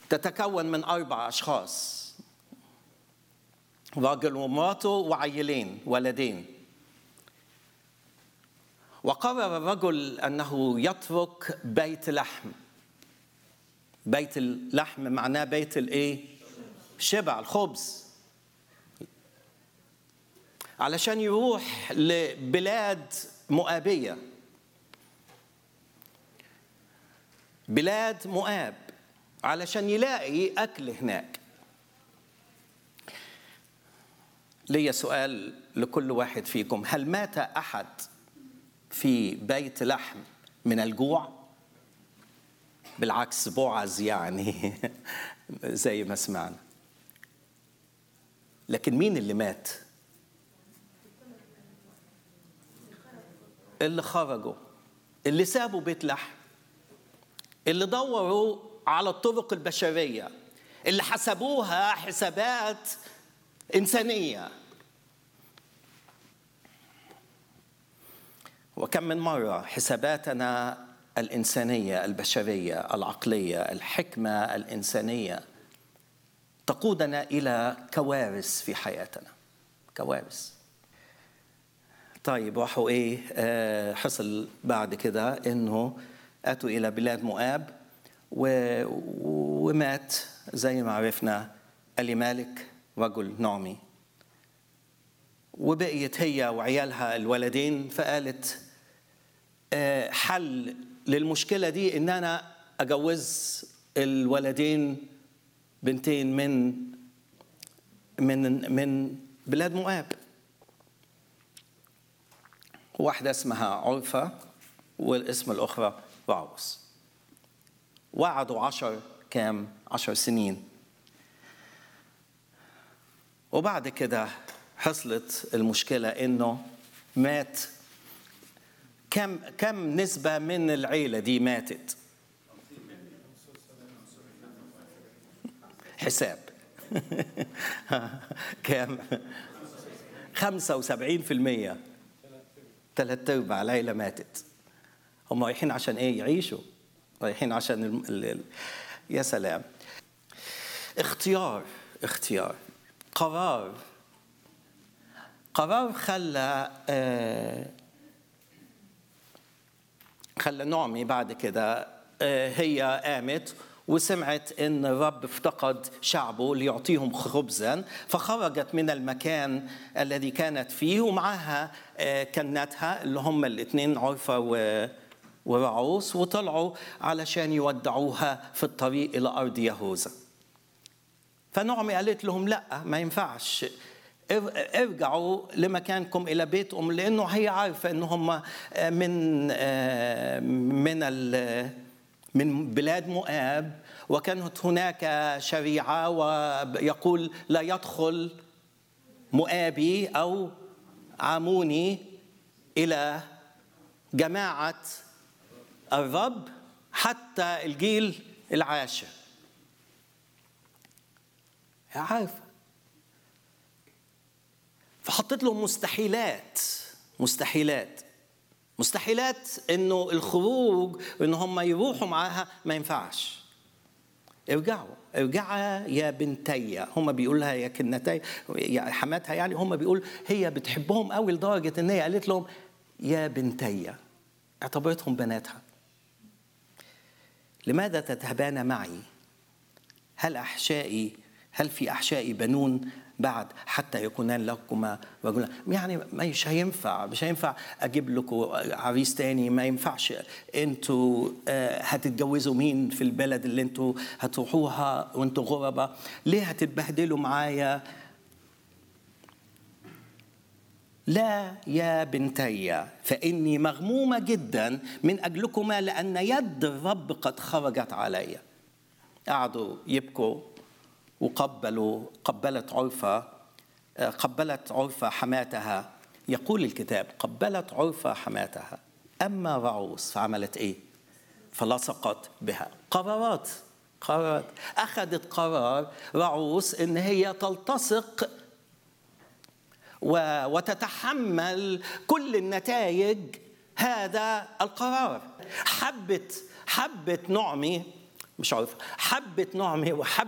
تتكون من أربع أشخاص راجل ومراته وعيلين ولدين وقرر الرجل أنه يترك بيت لحم بيت اللحم معناه بيت الايه شبع الخبز علشان يروح لبلاد مؤابيه بلاد مؤاب علشان يلاقي اكل هناك ليا سؤال لكل واحد فيكم هل مات احد في بيت لحم من الجوع بالعكس بعز يعني زي ما سمعنا لكن مين اللي مات اللي خرجوا اللي سابوا بيت لحم اللي دوروا على الطرق البشرية اللي حسبوها حسابات إنسانية وكم من مرة حساباتنا الإنسانية البشرية العقلية الحكمة الإنسانية تقودنا إلى كوارث في حياتنا كوارث طيب راحوا ايه آه حصل بعد كده انه اتوا الى بلاد مؤاب و... ومات زي ما عرفنا الي مالك رجل نعمي وبقيت هي وعيالها الولدين فقالت آه حل للمشكله دي ان انا اجوز الولدين بنتين من من من بلاد مؤاب واحدة اسمها عرفة والاسم الأخرى راوس وقعدوا عشر كام عشر سنين وبعد كده حصلت المشكلة إنه مات كم كم نسبة من العيلة دي ماتت حساب كام 75% ثلاث ارباع العيله ماتت هم رايحين عشان ايه يعيشوا رايحين عشان ال... ال... ال... يا سلام اختيار اختيار قرار قرار خلى آه خلى نعمي بعد كده آه هي قامت وسمعت ان الرب افتقد شعبه ليعطيهم خبزا فخرجت من المكان الذي كانت فيه ومعها كنتها اللي هم الاثنين عرفه ورعوس وطلعوا علشان يودعوها في الطريق الى ارض يهوذا فنعمي قالت لهم لا ما ينفعش ارجعوا لمكانكم الى بيت ام لانه هي عارفه ان هم من من من بلاد مؤاب وكانت هناك شريعه ويقول لا يدخل مؤابي او عاموني الى جماعه الرب حتى الجيل العاشر عارفه فحطيت لهم مستحيلات مستحيلات مستحيلات انه الخروج وان هم يروحوا معاها ما ينفعش ارجعوا ارجعا يا بنتي هم بيقولها يا كنتي يا حماتها يعني هم بيقول هي بتحبهم قوي لدرجه ان هي قالت لهم يا بنتي اعتبرتهم بناتها لماذا تذهبان معي هل احشائي هل في احشائي بنون بعد حتى يكونان لكما رجلا يعني مش هينفع مش هينفع اجيب لكم عريس تاني ما ينفعش انتوا هتتجوزوا مين في البلد اللي انتوا هتروحوها وانتوا غربة ليه هتتبهدلوا معايا لا يا بنتي فاني مغمومه جدا من اجلكما لان يد الرب قد خرجت علي قعدوا يبكوا وقبلوا قبلت عرفة قبلت عرفة حماتها يقول الكتاب قبلت عرفة حماتها أما رعوس فعملت إيه فلصقت بها قرارات قرارات أخذت قرار رعوس إن هي تلتصق وتتحمل كل النتائج هذا القرار حبت حبت نعمي مش عارف حبت نعمي وحب